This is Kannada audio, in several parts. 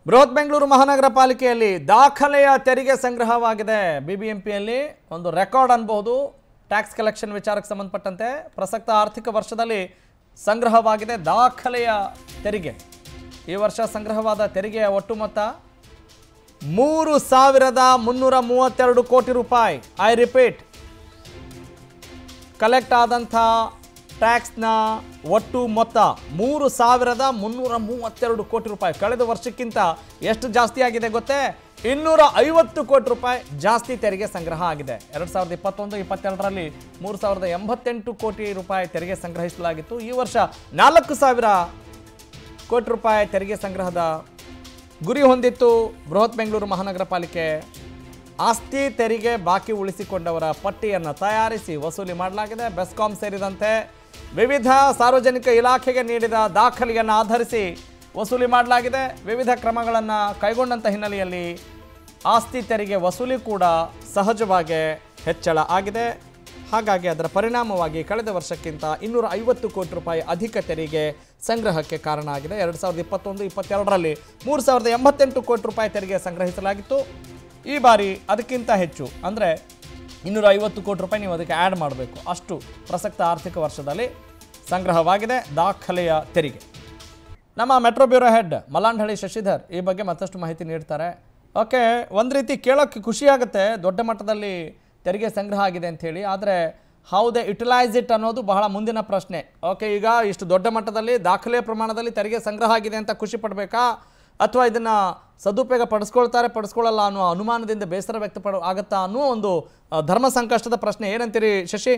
ಬೃಹತ್ ಬೆಂಗಳೂರು ಮಹಾನಗರ ಪಾಲಿಕೆಯಲ್ಲಿ ದಾಖಲೆಯ ತೆರಿಗೆ ಸಂಗ್ರಹವಾಗಿದೆ ಬಿಬಿಎಂಪಿಯಲ್ಲಿ ಒಂದು ರೆಕಾರ್ಡ್ ಅನ್ಬಹುದು ಟ್ಯಾಕ್ಸ್ ಕಲೆಕ್ಷನ್ ವಿಚಾರಕ್ಕೆ ಸಂಬಂಧಪಟ್ಟಂತೆ ಪ್ರಸಕ್ತ ಆರ್ಥಿಕ ವರ್ಷದಲ್ಲಿ ಸಂಗ್ರಹವಾಗಿದೆ ದಾಖಲೆಯ ತೆರಿಗೆ ಈ ವರ್ಷ ಸಂಗ್ರಹವಾದ ತೆರಿಗೆಯ ಒಟ್ಟು ಮೊತ್ತ ಮೂರು ಸಾವಿರದ ಮುನ್ನೂರ ಮೂವತ್ತೆರಡು ಕೋಟಿ ರೂಪಾಯಿ ಐ ರಿಪೀಟ್ ಕಲೆಕ್ಟ್ ಆದಂಥ ಟ್ಯಾಕ್ಸ್ನ ಒಟ್ಟು ಮೊತ್ತ ಮೂರು ಸಾವಿರದ ಮುನ್ನೂರ ಮೂವತ್ತೆರಡು ಕೋಟಿ ರೂಪಾಯಿ ಕಳೆದ ವರ್ಷಕ್ಕಿಂತ ಎಷ್ಟು ಜಾಸ್ತಿ ಆಗಿದೆ ಗೊತ್ತೇ ಇನ್ನೂರ ಐವತ್ತು ಕೋಟಿ ರೂಪಾಯಿ ಜಾಸ್ತಿ ತೆರಿಗೆ ಸಂಗ್ರಹ ಆಗಿದೆ ಎರಡು ಸಾವಿರದ ಇಪ್ಪತ್ತೊಂದು ಇಪ್ಪತ್ತೆರಡರಲ್ಲಿ ಮೂರು ಸಾವಿರದ ಎಂಬತ್ತೆಂಟು ಕೋಟಿ ರೂಪಾಯಿ ತೆರಿಗೆ ಸಂಗ್ರಹಿಸಲಾಗಿತ್ತು ಈ ವರ್ಷ ನಾಲ್ಕು ಸಾವಿರ ಕೋಟಿ ರೂಪಾಯಿ ತೆರಿಗೆ ಸಂಗ್ರಹದ ಗುರಿ ಹೊಂದಿತ್ತು ಬೃಹತ್ ಬೆಂಗಳೂರು ಮಹಾನಗರ ಪಾಲಿಕೆ ಆಸ್ತಿ ತೆರಿಗೆ ಬಾಕಿ ಉಳಿಸಿಕೊಂಡವರ ಪಟ್ಟಿಯನ್ನು ತಯಾರಿಸಿ ವಸೂಲಿ ಮಾಡಲಾಗಿದೆ ಬೆಸ್ಕಾಂ ಸೇರಿದಂತೆ ವಿವಿಧ ಸಾರ್ವಜನಿಕ ಇಲಾಖೆಗೆ ನೀಡಿದ ದಾಖಲೆಯನ್ನು ಆಧರಿಸಿ ವಸೂಲಿ ಮಾಡಲಾಗಿದೆ ವಿವಿಧ ಕ್ರಮಗಳನ್ನು ಕೈಗೊಂಡಂಥ ಹಿನ್ನೆಲೆಯಲ್ಲಿ ಆಸ್ತಿ ತೆರಿಗೆ ವಸೂಲಿ ಕೂಡ ಸಹಜವಾಗಿ ಹೆಚ್ಚಳ ಆಗಿದೆ ಹಾಗಾಗಿ ಅದರ ಪರಿಣಾಮವಾಗಿ ಕಳೆದ ವರ್ಷಕ್ಕಿಂತ ಇನ್ನೂರ ಐವತ್ತು ಕೋಟಿ ರೂಪಾಯಿ ಅಧಿಕ ತೆರಿಗೆ ಸಂಗ್ರಹಕ್ಕೆ ಕಾರಣ ಆಗಿದೆ ಎರಡು ಸಾವಿರದ ಇಪ್ಪತ್ತೊಂದು ಇಪ್ಪತ್ತೆರಡರಲ್ಲಿ ಮೂರು ಸಾವಿರದ ಎಂಬತ್ತೆಂಟು ಕೋಟಿ ರೂಪಾಯಿ ತೆರಿಗೆ ಸಂಗ್ರಹಿಸಲಾಗಿತ್ತು ಈ ಬಾರಿ ಅದಕ್ಕಿಂತ ಹೆಚ್ಚು ಅಂದರೆ ಇನ್ನೂರ ಐವತ್ತು ಕೋಟಿ ರೂಪಾಯಿ ನೀವು ಅದಕ್ಕೆ ಆ್ಯಡ್ ಮಾಡಬೇಕು ಅಷ್ಟು ಪ್ರಸಕ್ತ ಆರ್ಥಿಕ ವರ್ಷದಲ್ಲಿ ಸಂಗ್ರಹವಾಗಿದೆ ದಾಖಲೆಯ ತೆರಿಗೆ ನಮ್ಮ metro bureau head Malandahalli Shashidhar ಈ ಬಗ್ಗೆ ಮತ್ತಷ್ಟು ಮಾಹಿತಿ ನೀಡ್ತಾರೆ ಓಕೆ ಒಂದು ರೀತಿ ಕೇಳೋಕ್ಕೆ ಖುಷಿಯಾಗುತ್ತೆ ದೊಡ್ಡ ಮಟ್ಟದಲ್ಲಿ ತೆರಿಗೆ ಸಂಗ್ರಹ ಆಗಿದೆ ಅಂಥೇಳಿ ಆದರೆ ಹೌ ದೆ ಯುಟಿಲೈಸ್ ಇಟ್ ಅನ್ನೋದು ಬಹಳ ಮುಂದಿನ ಪ್ರಶ್ನೆ ಓಕೆ ಈಗ ಇಷ್ಟು ದೊಡ್ಡ ಮಟ್ಟದಲ್ಲಿ ದಾಖಲೆ ಪ್ರಮಾಣದಲ್ಲಿ ತೆರಿಗೆ ಸಂಗ್ರಹ ಆಗಿದೆ ಅಂತ ಖುಷಿ ಪಡಬೇಕಾ ಅಥವಾ ಇದನ್ನು ಸದುಪಯೋಗ ಪಡಿಸ್ಕೊಳ್ತಾರೆ ಪಡಿಸ್ಕೊಳ್ಳಲ್ಲ ಅನ್ನೋ ಅನುಮಾನದಿಂದ ಬೇಸರ ವ್ಯಕ್ತಪಡ ಆಗುತ್ತಾ ಅನ್ನೋ ಒಂದು ಆ, ಧರ್ಮ ಸಂಕಷ್ಟದ ಪ್ರಶ್ನೆ ಏನಂತೀರಿ ಶಶಿ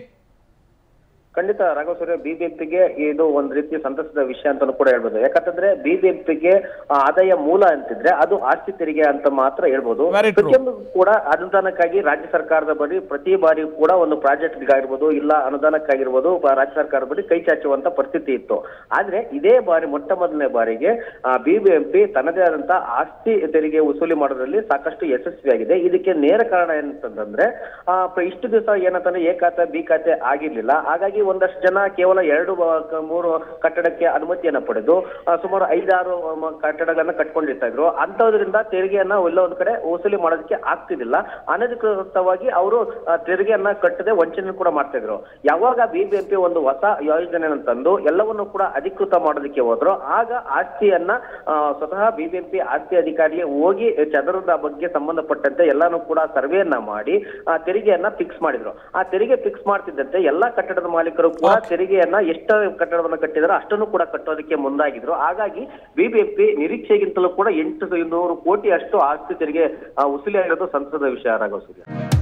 ಖಂಡಿತ ರಾಘವ ಸೂರ್ಯ ಬಿಬಿಎಂಪಿಗೆ ಇದು ಒಂದ್ ರೀತಿ ಸಂತಸದ ವಿಷಯ ಅಂತಾನು ಕೂಡ ಹೇಳ್ಬೋದು ಯಾಕಂತಂದ್ರೆ ಬಿಬಿಎಂಪಿಗೆ ಆದಾಯ ಮೂಲ ಅಂತಿದ್ರೆ ಅದು ಆಸ್ತಿ ತೆರಿಗೆ ಅಂತ ಮಾತ್ರ ಹೇಳ್ಬೋದು Very true. ಪ್ರತಿಯೊಂದು ಕೂಡ ಅನುದಾನಕ್ಕಾಗಿ ರಾಜ್ಯ ಸರ್ಕಾರದ ಬಳಿ ಪ್ರತಿ ಬಾರಿ ಕೂಡ ಒಂದು ಪ್ರಾಜೆಕ್ಟ್ ಆಗಿರ್ಬೋದು ಇಲ್ಲ ಅನುದಾನಕ್ಕಾಗಿರ್ಬೋದು ಬ- ರಾಜ್ಯ ಸರ್ಕಾರದ ಬಳಿ ಕೈ ಚಾಚುವಂತ ಪರಿಸ್ಥಿತಿ ಇತ್ತು ಆದ್ರೆ ಇದೇ ಬಾರಿ ಮೊಟ್ಟ ಮೊದಲನೇ ಬಾರಿಗೆ ಬಿಬಿಎಂಪಿ ತನ್ನದೇ ಆದಂತ ಆಸ್ತಿ ತೆರಿಗೆ ವಸೂಲಿ ಮಾಡೋದ್ರಲ್ಲಿ ಸಾಕಷ್ಟು ಯಶಸ್ವಿಯಾಗಿದೆ ಇದಕ್ಕೆ ನೇರ ಕಾರಣ ಏನಂತಂದ್ರೆ ಆ, ಪ್ರ- ಇಷ್ಟು ದಿವಸ ಏನಂತಂದ್ರೆ ಎ ಖಾತೆ ಬಿ ಖಾತೆ ಆಗಿರ್ಲಿಲ್ಲ ಹಾಗಾಗಿ ಒಂದಷ್ಟು ಜನ ಕೇವಲ ಎರಡು ಬ- ಕ- ಮೂರು ಕಟ್ಟಡಕ್ಕೆ ಅನುಮತಿಯನ್ನ ಪಡೆದು ಆ, ಸುಮಾರು ಐದಾರು ಮ- ಕಟ್ಟಡಗಳನ್ನ ಕಟ್ಕೊಂಡಿರ್ತಾ ಇದ್ರು ಅಂತದ್ರಿಂದ ತೆರಿಗೆಯನ್ನ ಎಲ್ಲ ಒಂದ್ ಕಡೆ ವಸೂಲಿ ಮಾಡೋದಕ್ಕೆ ಆಗ್ತಿದ್ದಿಲ್ಲ ಅನಧಿಕೃತವಾಗಿ ಅವರು ತೆರಿಗೆಯನ್ನ ಕಟ್ಟದೆ ವಂಚನೆ ಕೂಡ ಮಾಡ್ತಾ ಇದ್ರು ಯಾವಾಗ ಬಿಬಿಎಂಪಿ ಒಂದು ಹೊಸ ಯೋಜನೆಯನ್ನು ತಂದು ಎಲ್ಲವನ್ನು ಕೂಡ ಅಧಿಕೃತ ಮಾಡೋದಕ್ಕೆ ಹೋದ್ರು ಆಗ ಆಸ್ತಿಯನ್ನ ಆ, ಸ್ವತಃ ಬಿಬಿಎಂಪಿ ಆಸ್ತಿ ಅಧಿಕಾರಿಗೆ ಹೋಗಿ ಚದರದ ಬಗ್ಗೆ ಸಂಬಂಧಪಟ್ಟಂತೆ ಎಲ್ಲಾನು ಕೂಡ ಸರ್ವೆಯನ್ನ ಮಾಡಿ ಆ ತೆರಿಗೆಯನ್ನ ಫಿಕ್ಸ್ ಮಾಡಿದ್ರು ಆ ತೆರಿಗೆ ಫಿಕ್ಸ್ ಮಾಡ್ತಿದ್ದಂತೆ ಎಲ್ಲಾ ಕಟ್ಟಡದ ಮಾಲೀಕರು ಕೂಡ ತೆರಿಗೆಯನ್ನ ಎಷ್ಟು ಕಟ್ಟಡವನ್ನ ಕಟ್ಟಿದಾರೋ ಅಷ್ಟನ್ನು ಕೂಡ ಕಟ್ಟೋದಕ್ಕೆ ಮುಂದಾಗಿದ್ರು ಹಾಗಾಗಿ ಬಿಬಿಎಂಪಿ ನಿರೀಕ್ಷೆಗಿಂತಲೂ ಕೂಡ ಎಂಟು ನೂರು ಕೋಟಿ ಅಷ್ಟು ಆಸ್ತಿ ತೆರಿಗೆ ಆ, ವಸೂಲಿ ಆಗಿರೋದು ಸಂತಸದ ವಿಷಯ ರಾಘವ ಸೂರ್ಯ